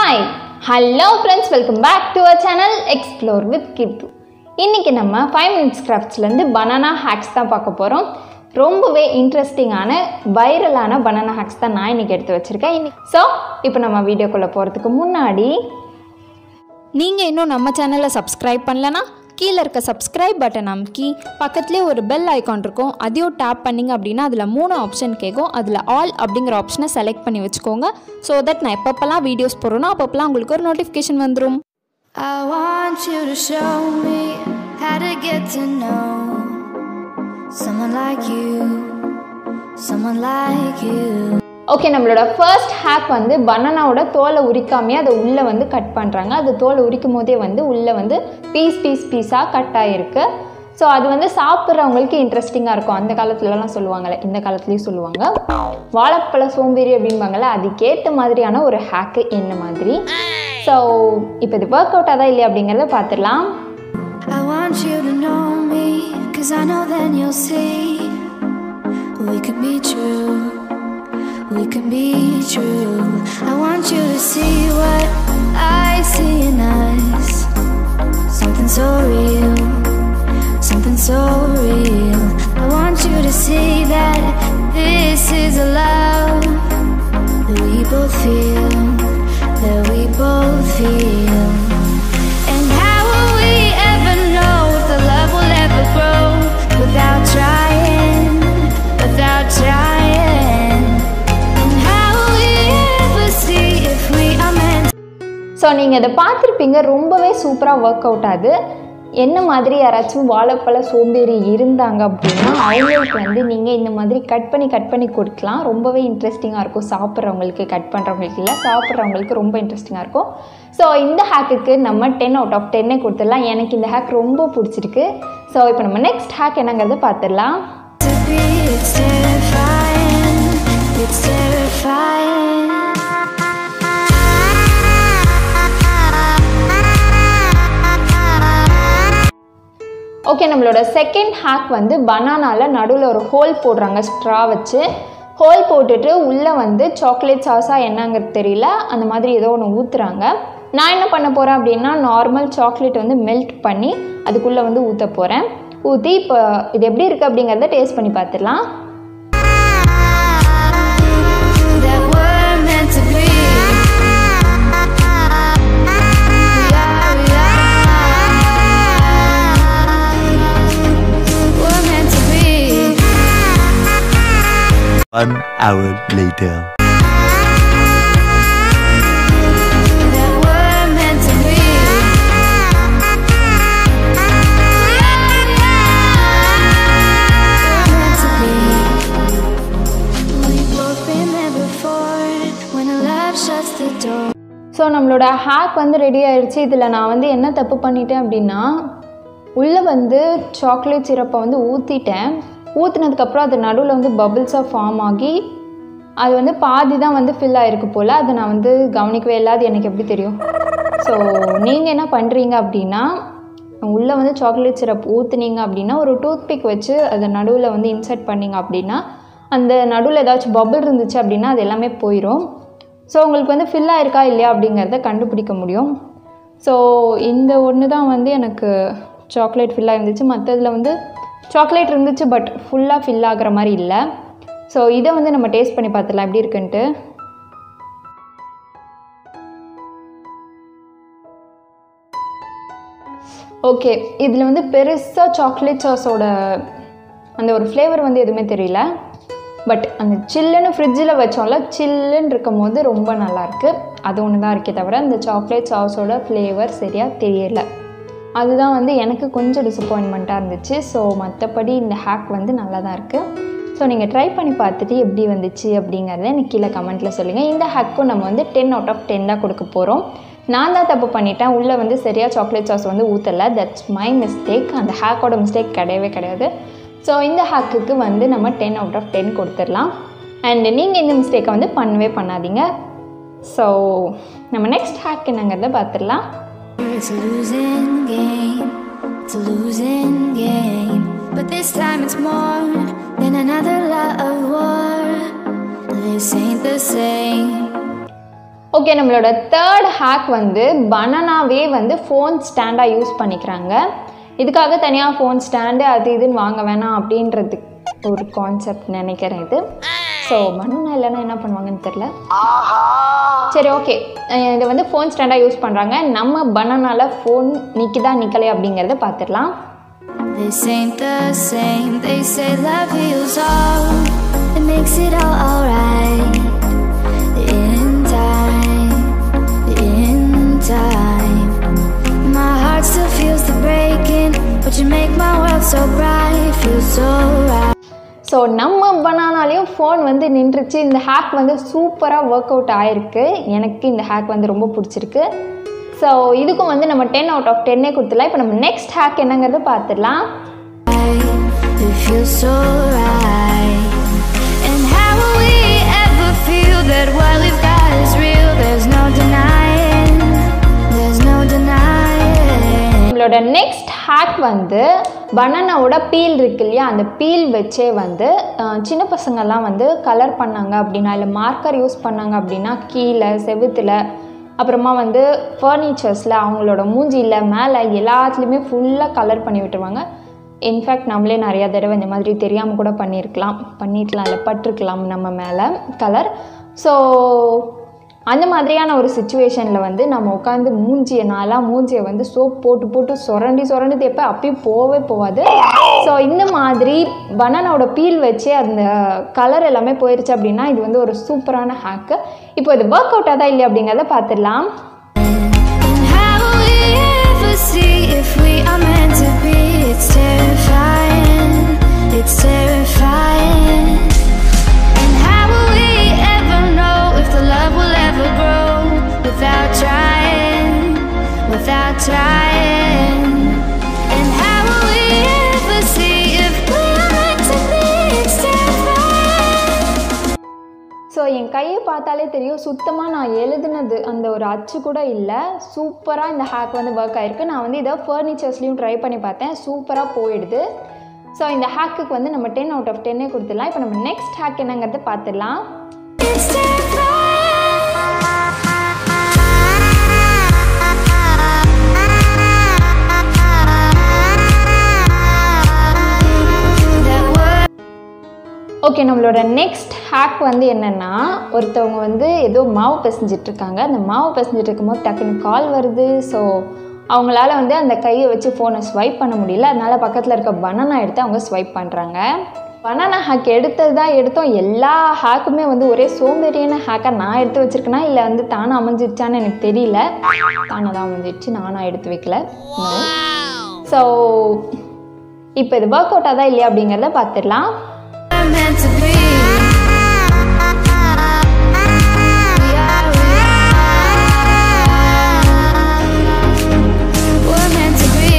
Hi hello friends welcome back to our channel explore with Kittu இன்றைக்கி நம்ம five minutes கிராஃப்ட்ஸ்லேருந்து banana hacks தான் பார்க்க போகிறோம் ரொம்பவே இன்ட்ரெஸ்டிங்கான வைரலான பனானா ஹேக்ஸ் தான் நான் இன்றைக்கி எடுத்து வச்சுருக்கேன் இன்னைக்கு ஸோ இப்போ நம்ம வீடியோக்குள்ளே போகிறதுக்கு முன்னாடி நீங்கள் இன்னும் நம்ம சேனலை சப்ஸ்கிரைப் பண்ணலனா கீழே இருக்க சப்ஸ்கிரைப் பட்டன் அமுக்கி பக்கத்துலேயே ஒரு பெல் ஐகான் இருக்கும் அதையும் டேப் பண்ணிங்க அப்படின்னா அதில் மூணு ஆப்ஷன் கேட்கும் அதில் ஆல் அப்படிங்கிற ஆப்ஷனை செலக்ட் பண்ணி வச்சுக்கோங்க ஸோ தட் நான் எப்பப்பெல்லாம் வீடியோஸ் போடுறேனோ அப்பப்பெல்லாம் உங்களுக்கு ஒரு நோட்டிஃபிகேஷன் வந்துடும் I want you to show me how to get to know someone like you, someone like you. Okay நம்மளோட ஃபர்ஸ்ட் ஹேக் வந்து பனானாவோட தோலை உரிக்காமே அதை உள்ளே வந்து கட் பண்ணுறாங்க அது தோலை உரிக்கும் போதே வந்து உள்ளே வந்து பீஸ் பீஸ் பீஸாக கட் ஆகிருக்கு ஸோ அது வந்து சாப்பிட்றவங்களுக்கு இன்ட்ரெஸ்டிங்காக இருக்கும் அந்த காலத்துலலாம் சொல்லுவாங்கள்ல இந்த காலத்துலேயும் சொல்லுவாங்க வாழைப்பழ சோம்பேறி அப்படிம்பாங்கள்ல அதுக்கேற்ற மாதிரியான ஒரு ஹேக்கு என்ன மாதிரி ஸோ இப்போ இது ஒர்க் அவுட் ஆதா இல்லையா அப்படிங்கிறத பார்த்துடலாம் I want you to know me, cause I know then you'll see we could be true. We can be true. I want you to see what I see in us. Something so real, something so real. I want you to see that this is a love that we both feel, that we both feel. And how will we ever know if the love will ever grow without trying, without trying? And how will we ever see if we are meant so நீங்கள் இதை பார்த்துருப்பீங்க ரொம்பவே சூப்பராக work out ஆகுது என்ன மாதிரி யாராச்சும் வாழைப்பழ சோம்பேறி இருந்தாங்க அப்படின்னா அவங்களுக்கு வந்து நீங்கள் இந்த மாதிரி கட் பண்ணி கட் பண்ணி கொடுக்கலாம் ரொம்பவே இன்ட்ரெஸ்டிங்காக இருக்கும் சாப்பிட்றவங்களுக்கு கட் பண்ணுறவங்களுக்கு இல்லை சாப்பிட்றவங்களுக்கு ரொம்ப இன்ட்ரெஸ்டிங்காக இருக்கும் ஸோ இந்த ஹேக்குக்கு நம்ம டென் அவுட் ஆஃப் டென்னே கொடுத்துடலாம் எனக்கு இந்த ஹேக் ரொம்ப பிடிச்சிருக்கு ஸோ இப்போ நம்ம நெக்ஸ்ட் ஹேக் என்னங்கிறத பார்த்துடலாம் to be? It's terrifying. It's terrifying. Okay நம்மளோட செகண்ட் ஹேக் வந்து பனானாவில் நடுவில் ஒரு ஹோல் போடுறாங்க ஸ்ட்ரா வச்சு ஹோல் போட்டுட்டு உள்ளே வந்து சாக்லேட் சாஸா என்னங்கிறது தெரியல அந்த மாதிரி ஏதோ ஒன்று ஊற்றுறாங்க நான் என்ன பண்ண போகிறேன் அப்படின்னா நார்மல் சாக்லேட் வந்து மெல்ட் பண்ணி அதுக்குள்ளே வந்து ஊற்ற போகிறேன் ஊற்றி இப்போ இது எப்படி இருக்குது அப்படிங்கிறத டேஸ்ட் பண்ணி பார்த்துடலாம் That we're meant to be. We are, we are. We're meant to be. One hour later. That we're meant to be. We're meant to be. We've both been there before. When a love shuts the door. So நம்மளோட hack வந்து ready ஆயிடுச்சு இதில் நான் வந்து என்ன தப்பு பண்ணிட்டேன் அப்படின்னா உள்ளே வந்து சாக்லேட் சிரப்பை வந்து ஊற்றிட்டேன் ஊற்றுனதுக்கப்புறம் அது நடுவில் வந்து பபிள்ஸாக ஃபார்ம் ஆகி அது வந்து பாதி தான் வந்து ஃபில் ஆகிருக்கு போல் அதை நான் வந்து கவனிக்கவே இல்லை அது எனக்கு எப்படி தெரியும் ஸோ நீங்கள் என்ன பண்ணுறீங்க அப்படின்னா உள்ளே வந்து சாக்லேட் சிரப் ஊற்றுனீங்க அப்படின்னா ஒரு டூத்பிக் வச்சு அதை நடுவில் வந்து இன்சர்ட் பண்ணீங்க அப்படின்னா அந்த நடுவில் ஏதாச்சும் பபிள் இருந்துச்சு அப்படின்னா அது எல்லாமே போயிடும் ஸோ உங்களுக்கு வந்து ஃபில் ஆயிருக்கா இல்லையா அப்படிங்கிறத கண்டுபிடிக்க முடியும் ஸோ இந்த ஒன்று தான் வந்து எனக்கு சாக்லேட் ஃபில் ஆயிருந்துச்சு மற்றதில் வந்து சாக்லேட் இருந்துச்சு பட் ஃபுல்லாக ஃபில் ஆகுற மாதிரி இல்லை ஸோ இதை வந்து நம்ம டேஸ்ட் பண்ணி பார்த்துடலாம் எப்படி இருக்குன்ட்டு ஓகே இதில் வந்து பெருசாக சாக்லேட் சாஸோட அந்த ஒரு ஃப்ளேவர் வந்து எதுவுமே தெரியல பட் அந்த சில்லுன்னு ஃப்ரிட்ஜில் வச்சோம்ல சில்லுன்னு இருக்கும் போது ரொம்ப நல்லாயிருக்கு அது ஒன்று தான் இருக்கே தவிர அந்த சாக்லேட் சாஸோட ஃப்ளேவர் சரியாக தெரியல அதுதான் வந்து எனக்கு கொஞ்சம் டிசப்பாயின்மெண்ட்டாக இருந்துச்சு ஸோ மற்றபடி இந்த ஹேக் வந்து நல்லா தான் இருக்குது ஸோ நீங்கள் ட்ரை பண்ணி பார்த்துட்டு எப்படி வந்துச்சு அப்படிங்கிறத எனக்கு கீழே கமெண்ட்டில் சொல்லுங்கள் இந்த ஹேக்கும் நம்ம வந்து டென் அவுட் ஆஃப் டென் தான் கொடுக்க போகிறோம் நான் தான் தப்பு பண்ணிட்டேன் உள்ளே வந்து சரியாக சாக்லேட் சாஸ் வந்து ஊற்றலை தட்ஸ் மை மிஸ்டேக் அந்த ஹேக்கோட மிஸ்டேக் கிடையவே கிடையாது ஸோ இந்த ஹேக்குக்கு வந்து நம்ம டென் அவுட் ஆஃப் டென் கொடுத்துடலாம் அண்ட் நீங்கள் இந்த மிஸ்டேக்கை வந்து பண்ணவே பண்ணாதீங்க ஸோ நம்ம நெக்ஸ்ட் ஹேக் என்னங்கிறத பார்த்துடலாம் It's a losing game. It's a losing game. But this time it's more than another love war. This ain't the same. Okay நம்மளோட தேர்ட் ஹேக் வந்து பனானாவே வந்து ஃபோன் ஸ்டாண்டாக யூஸ் பண்ணிக்கிறாங்க இதுக்காக தனியாக ஃபோன் ஸ்டாண்டு அது இதுன்னு வாங்க வேணாம் அப்படின்றது ஒரு கான்செப்ட் நினைக்கிறேன் இது ஸோ பனானா இல்லைன்னா என்ன பண்ணுவாங்கன்னு தெரில சரி ஓகே இதை வந்து ஃபோன் ஸ்டாண்டாக யூஸ் பண்ணுறாங்க நம்ம பனானால ஃபோன் நிற்கிதா நிற்கலை அப்படிங்கிறத பார்த்துடலாம் This ain't the same. They say love heals all. It makes it all alright. In time, in time. My heart still feels the breaking, but you make my world so bright. Feels so right. So நம்ம பனானாலையும் phone வந்து நின்றுச்சு இந்த hack வந்து சூப்பராக work out ஆயிருக்கு எனக்கு இந்த ஹேக் வந்து ரொம்ப பிடிச்சிருக்கு ஸோ இதுக்கும் வந்து நம்ம டென் அவுட் ஆஃப் டென்னே கொடுத்துடலாம் இப்போ நம்ம நெக்ஸ்ட் ஹேக் என்னங்கிறத பார்த்துடலாம் It feels so right. And how will we ever feel that what we've got is real? There's no denying. There's no denying. நம்மளோட நெக்ஸ்ட் ஹேக் வந்து பனானாவோட பீல் இருக்கு இல்லையா அந்த பீல் வச்சே வந்து அஹ், சின்ன பசங்கள்லாம் வந்து கலர் பண்ணாங்க அப்படின்னா இல்லை மார்க்கர் யூஸ் பண்ணாங்க அப்படின்னா கீழே செவுத்துல அப்புறமா வந்து ஃபர்னிச்சர்ஸில் அவங்களோட மூஞ்சியில் மேலே எல்லாத்துலேயுமே ஃபுல்லாக கலர் பண்ணி விட்டுருவாங்க இன்ஃபேக்ட் நம்மளே நிறையா தடவை இந்த மாதிரி தெரியாமல் கூட பண்ணியிருக்கலாம் பண்ணியிருக்கலாம் இல்லை பட்டிருக்கலாம் நம்ம மேலே கலர் ஸோ அந்த மாதிரியான ஒரு சுச்சுவேஷனில் வந்து நம்ம உட்காந்து மூஞ்சியை நாளாக மூஞ்சியை வந்து சோப் போட்டு போட்டு சுரண்டி சுரண்டி தேப்ப அப்பயும் போவே போகாது ஸோ இந்த மாதிரி பனானாவோட பீல் வச்சு அந்த கலர் எல்லாமே போயிருச்சு அப்படின்னா இது வந்து ஒரு சூப்பரான ஹேக்கு இப்போ இது ஒர்க் அவுட் ஆதா இல்லையா அப்படிங்கிறத பார்த்துடலாம் And how will we ever see if we are meant to be? It's terrifying. It's terrifying. And how will we ever know if the love will ever grow without trying? Without trying. And how will we ever see if we are meant to be? It's terrifying. So என் கையை பார்த்தாலே தெரியும் சுத்தமாக நான் எழுதுனது அந்த ஒரு அச்சு கூட இல்லை சூப்பராக இந்த ஹேக் வந்து ஒர்க் ஆயிருக்கு நான் வந்து இதை ஃபர்னிச்சர்ஸ்லையும் ட்ரை பண்ணி பார்த்தேன் சூப்பராக போயிடுது ஸோ இந்த ஹேக்குக்கு வந்து நம்ம டென் அவுட் ஆஃப் டென்னே கொடுத்துடலாம் இப்போ நம்ம நெக்ஸ்ட் ஹேக் என்னங்கிறத பார்த்துடலாம் It's terrifying. That word okay நம்மளோட நெக்ஸ்ட் ஹேக் வந்து என்னென்னா ஒருத்தவங்க வந்து ஏதோ மாவு பிசைஞ்சிட்டு இருக்காங்க அந்த மாவு பிசைஞ்சிட்டு இருக்கும்போது டக்குன்னு கால் வருது ஸோ அவங்களால வந்து அந்த கையை வச்சு ஃபோனை ஸ்வைப் பண்ண முடியல அதனால பக்கத்தில் இருக்க பனானா எடுத்து அவங்க ஸ்வைப் பண்ணுறாங்க பனானா ஹேக் எடுத்தது தான் எடுத்தோம் எல்லா ஹேக்குமே வந்து ஒரே சோம்பேறியான ஹேக்காக நான் எடுத்து வச்சிருக்கேனா இல்லை வந்து தானாக அமைஞ்சிருச்சான்னு எனக்கு தெரியல தானாக தான் அமைஞ்சிருச்சு நானாக எடுத்து வைக்கல ஸோ இப்போ இது ஒர்க் அவுட் ஆதா இல்லையா அப்படிங்கிறத பார்த்துடலாம் we're meant to be. We are, we are. We're meant to be.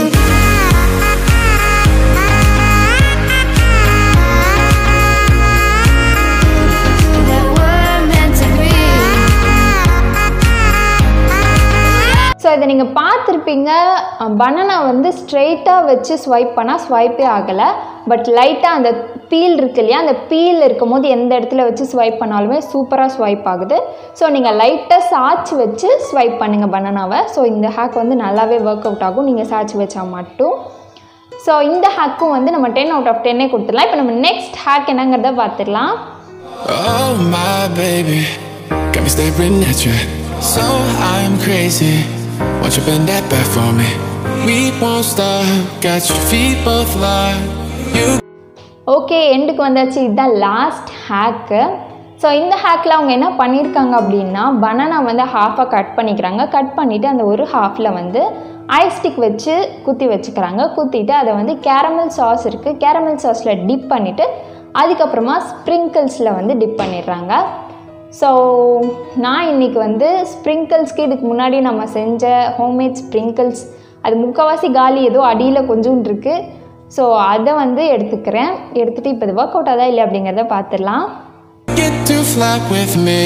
That we're meant to be. So இதை நீங்கள் பார்த்துருப்பீங்க பனானா வந்து ஸ்ட்ரெயிட்டாக வச்சு ஸ்வைப் பண்ணால் ஸ்வைப்பே ஆகலை பட் லைட்டாக அந்த பீல் இருக்கு இல்லையா அந்த பீல் இருக்கும் போது எந்த இடத்துல வச்சு ஸ்வைப் பண்ணாலுமே சூப்பராக ஸ்வைப் ஆகுது ஸோ நீங்கள் லைட்டாக சாய்ச்சி வச்சு ஸ்வைப் பண்ணுங்கள் பனானாவை ஸோ இந்த ஹேக் வந்து நல்லாவே ஒர்க் அவுட் ஆகும் நீங்கள் சாய்ச்சி வச்சா மட்டும் ஸோ இந்த ஹேக்கும் வந்து நம்ம டென் அவுட் ஆஃப் டென்னே கொடுத்துடலாம் இப்போ நம்ம நெக்ஸ்ட் ஹேக் என்னங்கிறத பார்த்துடலாம் Oh my baby, got me staring at you. So I'm crazy. Won't you bend that back for me? We won't stop. Got your feet both locked. You okay எண்டுக்கு வந்தாச்சு இதுதான் last hack so இந்த ஹேக்கில் அவங்க என்ன பண்ணியிருக்காங்க அப்படின்னா banana வந்து ஹாஃபாக cut பண்ணிக்கிறாங்க கட் பண்ணிவிட்டு அந்த ஒரு ஹாஃபில் வந்து ஐஸ்டிக் வச்சு குத்தி வச்சுக்கிறாங்க குத்திட்டு அதை வந்து கேரமல் சாஸ் இருக்குது கேரமல் சாஸில் டிப் பண்ணிவிட்டு அதுக்கப்புறமா ஸ்ப்ரிங்கிள்ஸில் வந்து டிப் பண்ணிடுறாங்க ஸோ நான் இன்னைக்கு வந்து ஸ்ப்ரிங்கிள்ஸ்க்கு இதுக்கு முன்னாடி நம்ம செஞ்ச ஹோம்மேட் ஸ்ப்ரிங்கிள்ஸ் அது முக்கால்வாசி காலி ஏதோ அடியில் கொஞ்சோண்டு இருக்குது ஸோ அதை வந்து எடுத்துக்கிறேன் எடுத்துகிட்டு இப்போ இது ஒர்க் அவுட் ஆதா இல்லை அப்படிங்கிறத பார்த்துடலாம் get to fly with me.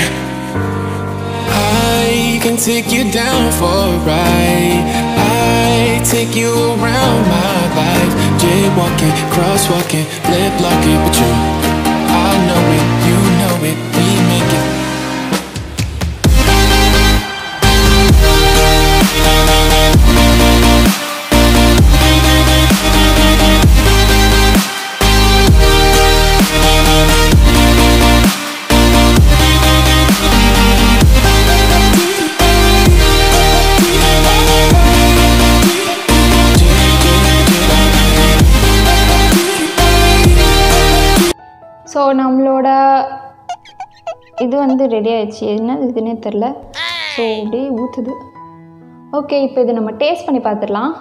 I can take you down for a ride. I take you around my life. Jaywalking, crosswalking, lip locking, but you, I know it, you know it, we make it. வந்து ready ஆயிடுச்சு என்னது இதுன்னே தெரில so அப்படியே ஊற்றுது okay இப்போ இது நம்ம taste பண்ணி பார்த்துடலாம்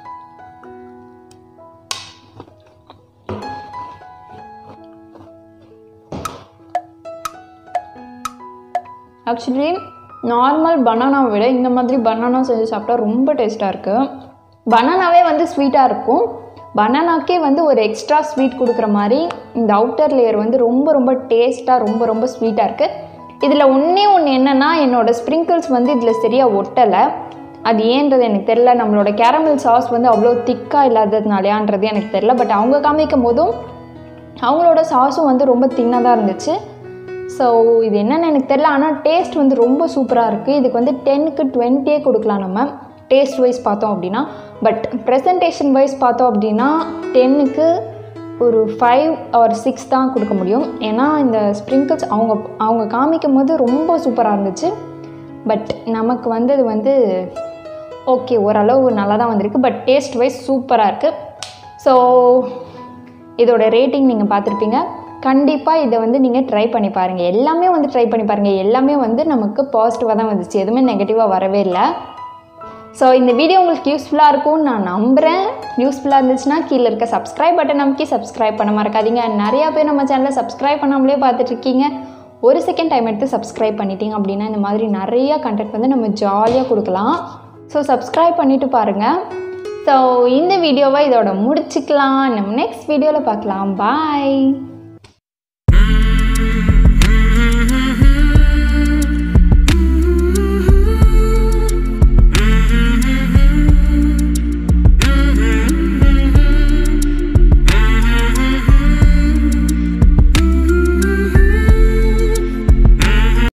ஆக்சுவலி நார்மல் பனானாவை விட இந்த மாதிரி பனானா செஞ்சு சாப்பிட்டா ரொம்ப டேஸ்ட்டாக இருக்குது பனானாவே வந்து ஸ்வீட்டாக இருக்கும் பனானாக்கே வந்து ஒரு எக்ஸ்ட்ரா ஸ்வீட் கொடுக்குற மாதிரி இந்த அவுட்டர் லேயர் வந்து ரொம்ப ரொம்ப டேஸ்ட்டாக ரொம்ப ரொம்ப ஸ்வீட்டாக இருக்குது இதில் ஒன்றே ஒன்று என்னென்னா என்னோடய ஸ்ப்ரிங்கிள்ஸ் வந்து இதில் சரியாக ஒட்டலை அது ஏன்றது எனக்கு தெரில நம்மளோட கேரமல் சாஸ் வந்து அவ்வளோ திக்காக இல்லாததுனாலயான்றது எனக்கு தெரில பட் அவங்க காமிக்கும் போதும் அவங்களோட சாஸும் வந்து ரொம்ப தின்னாக தான் இருந்துச்சு ஸோ இது என்னென்னு எனக்கு தெரில ஆனால் டேஸ்ட் வந்து ரொம்ப சூப்பராக இருக்குது இதுக்கு வந்து டென்னுக்கு டுவெண்ட்டியே கொடுக்கலாம் நம்ம டேஸ்ட் வைஸ் பார்த்தோம் அப்படின்னா பட் ப்ரெசன்டேஷன் வைஸ் பார்த்தோம் அப்படின்னா டென்னுக்கு ஒரு ஃபைவ் ஆர் சிக்ஸ் தான் கொடுக்க முடியும் ஏன்னா இந்த ஸ்ப்ரிங்கிள்ஸ் அவங்க அவங்க காமிக்கும் போது ரொம்ப சூப்பராக இருந்துச்சு பட் நமக்கு வந்து அது வந்து ஓகே ஓரளவு நல்லா தான் வந்திருக்கு பட் டேஸ்ட் வைஸ் சூப்பராக இருக்குது ஸோ இதோட ரேட்டிங் நீங்கள் பார்த்துருப்பீங்க கண்டிப்பாக இதை வந்து நீங்கள் ட்ரை பண்ணி பாருங்கள் எல்லாமே வந்து ட்ரை பண்ணி பாருங்கள் எல்லாமே வந்து நமக்கு பாசிட்டிவாக தான் வந்துச்சு எதுவுமே நெகட்டிவாக வரவே இல்லை ஸோ இந்த வீடியோ உங்களுக்கு யூஸ்ஃபுல்லாக இருக்கும்னு நான் நம்புகிறேன் யூஸ்ஃபுல்லாக இருந்துச்சுன்னா கீழே இருக்க சப்ஸ்கிரைப் பட்டன் நமக்கு சப்ஸ்கிரைப் பண்ண மறக்காதீங்க நிறையா பேர் நம்ம சேனலை சப்ஸ்கிரைப் பண்ணாமலே பார்த்துட்ருக்கீங்க ஒரு செகண்ட் டைம் எடுத்து சப்ஸ்கிரைப் பண்ணிட்டீங்க அப்படின்னா இந்த மாதிரி நிறைய கண்டென்ட் வந்து நம்ம ஜாலியாக கொடுக்கலாம் ஸோ சப்ஸ்கிரைப் பண்ணிவிட்டு பாருங்கள் ஸோ இந்த வீடியோவை இதோட முடிச்சுக்கலாம் நம்ம நெக்ஸ்ட் வீடியோவில் பார்க்கலாம் பாய்